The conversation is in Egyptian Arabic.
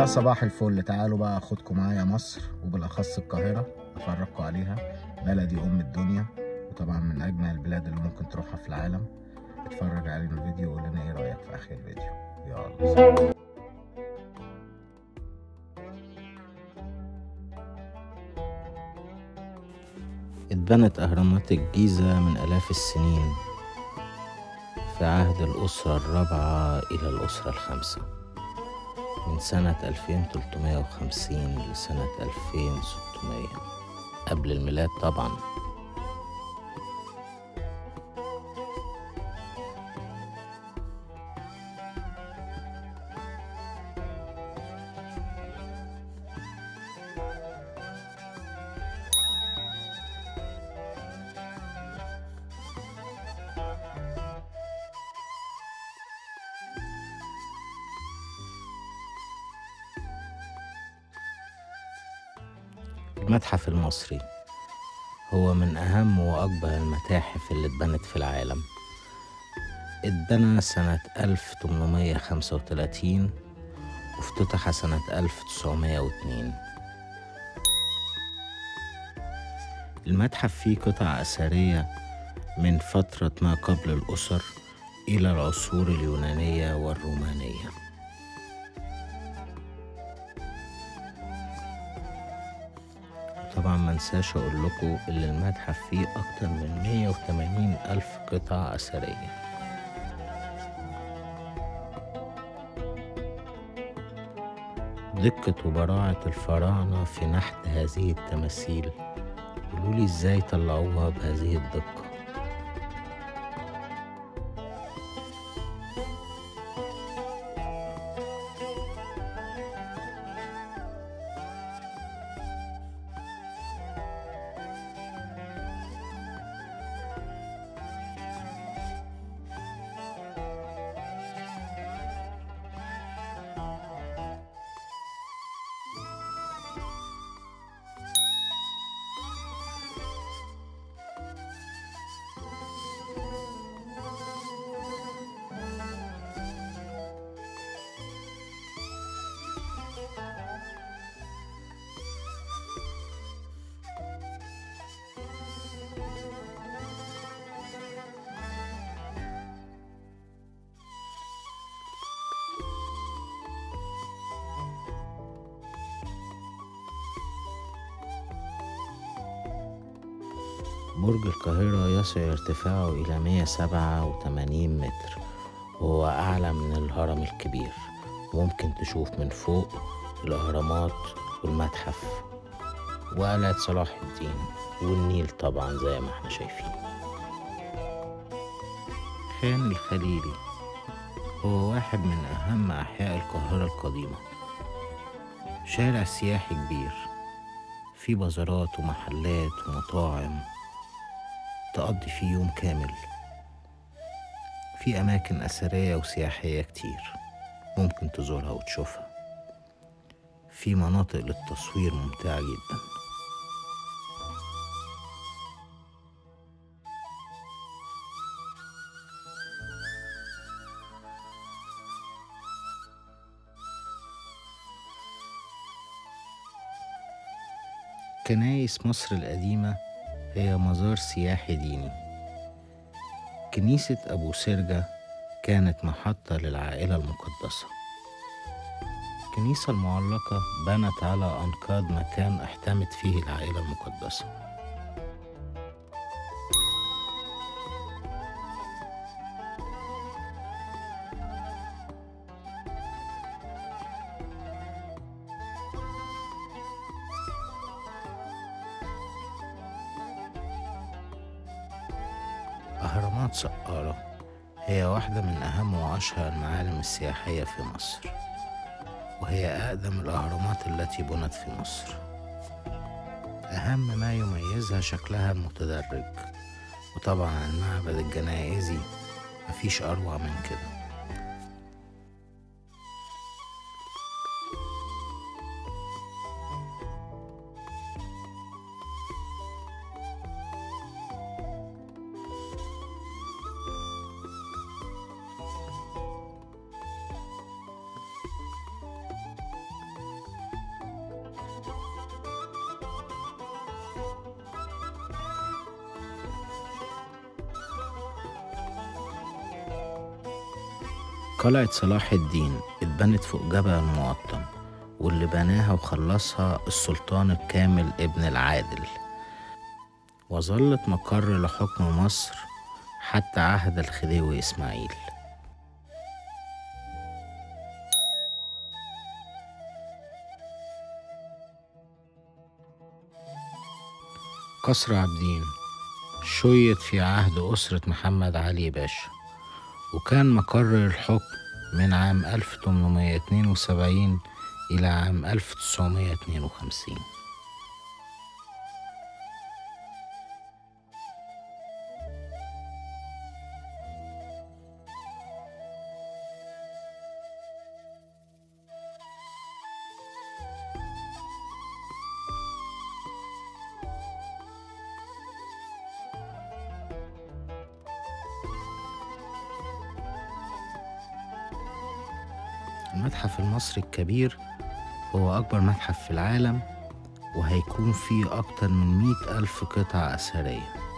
يا صباح الفل تعالوا بقى اخدكم معايا مصر وبالاخص القاهره افرجكم عليها بلدي ام الدنيا وطبعا من اجمل البلاد اللي ممكن تروحها في العالم اتفرج علينا الفيديو وقول لنا ايه رايك في اخر الفيديو يلا اتبنت أهرامات الجيزة من آلاف السنين في عهد الأسرة الرابعة إلى الأسرة الخامسة من سنة 2350 لسنة 2600 قبل الميلاد طبعا المتحف المصري هو من أهم وأكبر المتاحف اللي اتبنت في العالم اتبنى سنة 1835 وافتتح سنة 1902 المتحف فيه قطع أثرية من فترة ما قبل الأسر إلى العصور اليونانية والرومانية طبعا منساش اقول لكم ان المتحف فيه اكتر من 180 الف قطعة اثرية دقة وبراعة الفراعنة في نحت هذه التماثيل قولولي ازاي طلعوها بهذه الدقة برج القاهرة يصل ارتفاعه إلى 187 متر وهو أعلى من الهرم الكبير ممكن تشوف من فوق الأهرامات والمتحف وقلعة صلاح الدين والنيل طبعا زي ما احنا شايفين خان الخليلي هو واحد من أهم أحياء القاهرة القديمة شارع سياحي كبير فيه بازارات ومحلات ومطاعم تقضي فيه يوم كامل في أماكن أثرية وسياحية كتير ممكن تزورها وتشوفها في مناطق للتصوير ممتعة جدا كنايس مصر القديمة هي مزار سياحي ديني كنيسة أبو سرجة كانت محطة للعائلة المقدسة الكنيسة المعلقة بنت على أنقاض مكان احتمت فيه العائلة المقدسة أهرامات سقارة هي واحدة من أهم وأشهر المعالم السياحية في مصر وهي أقدم الأهرامات التي بنت في مصر أهم ما يميزها شكلها المتدرج وطبعا المعبد الجنائزي مفيش أروع من كده قلعة صلاح الدين اتبنت فوق جبل المقطم واللي بناها وخلصها السلطان الكامل ابن العادل وظلت مقر لحكم مصر حتى عهد الخديوي إسماعيل قصر عابدين شيد في عهد أسرة محمد علي باشا وكان مقر الحكم من عام 1872 إلى عام 1952 المتحف المصري الكبير هو أكبر متحف في العالم وهيكون فيه أكتر من مئة ألف قطعة أثرية